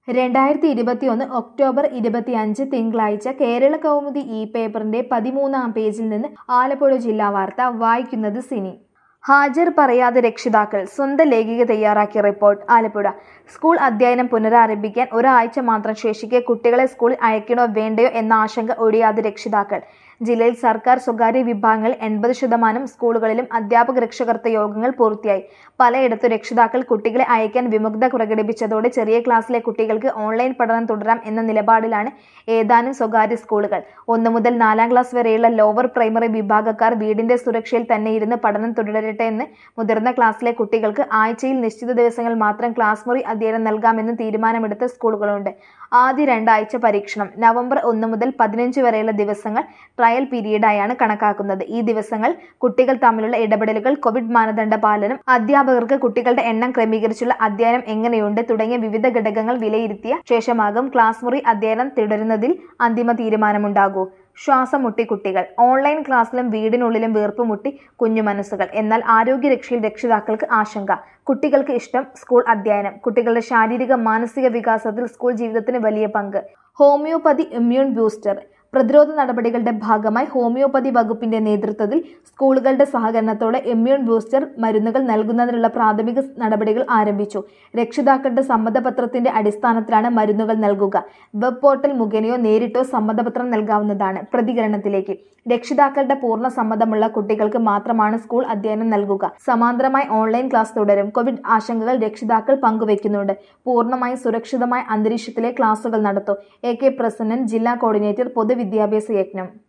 രണ്ടായിരത്തി ഇരുപത്തിയൊന്ന് ഒക്ടോബർ ഇരുപത്തിയഞ്ച് തിങ്കളാഴ്ച കേരള കൗമുദി ഇ പേപ്പറിന്റെ പതിമൂന്നാം പേജിൽ നിന്ന് ആലപ്പുഴ ജില്ലാ വാർത്ത വായിക്കുന്നത് സിനി ഹാജർ പറയാതെ രക്ഷിതാക്കൾ സ്വന്തം ലേഖിക തയ്യാറാക്കിയ റിപ്പോർട്ട് ആലപ്പുഴ സ്കൂൾ അധ്യയനം പുനരാരംഭിക്കാൻ ഒരാഴ്ച മാത്രം ശേഷിക്കെ കുട്ടികളെ സ്കൂളിൽ അയക്കണോ വേണ്ടയോ എന്ന ആശങ്ക ഒഴിയാതെ രക്ഷിതാക്കൾ ജില്ലയിൽ സർക്കാർ സ്വകാര്യ വിഭാഗങ്ങളിൽ എൺപത് ശതമാനം സ്കൂളുകളിലും അധ്യാപക രക്ഷകർത്ത യോഗങ്ങൾ പൂർത്തിയായി പലയിടത്തും രക്ഷിതാക്കൾ കുട്ടികളെ അയക്കാൻ വിമുഗ്ധ പ്രകടിപ്പിച്ചതോടെ ചെറിയ ക്ലാസ്സിലെ കുട്ടികൾക്ക് ഓൺലൈൻ പഠനം തുടരാം എന്ന നിലപാടിലാണ് ഏതാനും സ്വകാര്യ സ്കൂളുകൾ ഒന്നു മുതൽ നാലാം ക്ലാസ് വരെയുള്ള ലോവർ പ്രൈമറി വിഭാഗക്കാർ വീടിന്റെ സുരക്ഷയിൽ തന്നെ ഇരുന്ന് പഠനം തുടരട്ടെ എന്ന് മുതിർന്ന ക്ലാസ്സിലെ കുട്ടികൾക്ക് ആഴ്ചയിൽ നിശ്ചിത ദിവസങ്ങൾ മാത്രം ക്ലാസ് മുറി അധ്യയനം നൽകാമെന്ന് തീരുമാനമെടുത്ത സ്കൂളുകളുണ്ട് ആദ്യ രണ്ടാഴ്ച പരീക്ഷണം നവംബർ ഒന്ന് മുതൽ പതിനഞ്ച് വരെയുള്ള ദിവസങ്ങൾ ട്രയൽ പീരീഡായാണ് കണക്കാക്കുന്നത് ഈ ദിവസങ്ങൾ കുട്ടികൾ തമ്മിലുള്ള ഇടപെടലുകൾ കോവിഡ് മാനദണ്ഡ പാലനം അധ്യാപകർക്ക് കുട്ടികളുടെ എണ്ണം ക്രമീകരിച്ചുള്ള അധ്യയനം എങ്ങനെയുണ്ട് തുടങ്ങിയ വിവിധ ഘടകങ്ങൾ വിലയിരുത്തിയ ശേഷമാകും ക്ലാസ് മുറി അധ്യയനം തുടരുന്നതിൽ അന്തിമ തീരുമാനമുണ്ടാകൂ ശ്വാസം മുട്ടി കുട്ടികൾ ഓൺലൈൻ ക്ലാസ്സിലും വീടിനുള്ളിലും വീർപ്പ് മുട്ടി കുഞ്ഞു മനസ്സുകൾ എന്നാൽ ആരോഗ്യരക്ഷയിൽ രക്ഷിതാക്കൾക്ക് ആശങ്ക കുട്ടികൾക്ക് ഇഷ്ടം സ്കൂൾ അധ്യയനം കുട്ടികളുടെ ശാരീരിക മാനസിക വികാസത്തിൽ സ്കൂൾ ജീവിതത്തിന് വലിയ പങ്ക് ഹോമിയോപ്പതി ഇമ്മ്യൂൺ ബൂസ്റ്റർ പ്രതിരോധ നടപടികളുടെ ഭാഗമായി ഹോമിയോപ്പതി വകുപ്പിന്റെ നേതൃത്വത്തിൽ സ്കൂളുകളുടെ സഹകരണത്തോടെ ഇമ്മ്യൂൺ ബൂസ്റ്റർ മരുന്നുകൾ നൽകുന്നതിനുള്ള പ്രാഥമിക നടപടികൾ ആരംഭിച്ചു രക്ഷിതാക്കളുടെ സമ്മതപത്രത്തിന്റെ അടിസ്ഥാനത്തിലാണ് മരുന്നുകൾ നൽകുക വെബ് പോർട്ടൽ മുഖേനയോ നേരിട്ടോ സമ്മതപത്രം നൽകാവുന്നതാണ് പ്രതികരണത്തിലേക്ക് രക്ഷിതാക്കളുടെ പൂർണ്ണ സമ്മതമുള്ള കുട്ടികൾക്ക് മാത്രമാണ് സ്കൂൾ അധ്യയനം നൽകുക സമാന്തരമായി ഓൺലൈൻ ക്ലാസ് തുടരും കോവിഡ് ആശങ്കകൾ രക്ഷിതാക്കൾ പങ്കുവയ്ക്കുന്നുണ്ട് പൂർണ്ണമായി സുരക്ഷിതമായ അന്തരീക്ഷത്തിലെ ക്ലാസുകൾ നടത്തും എ കെ പ്രസന്നൻ ജില്ലാ കോർഡിനേറ്റർ പൊതുവിദ്യാഭ്യാസ യജ്ഞം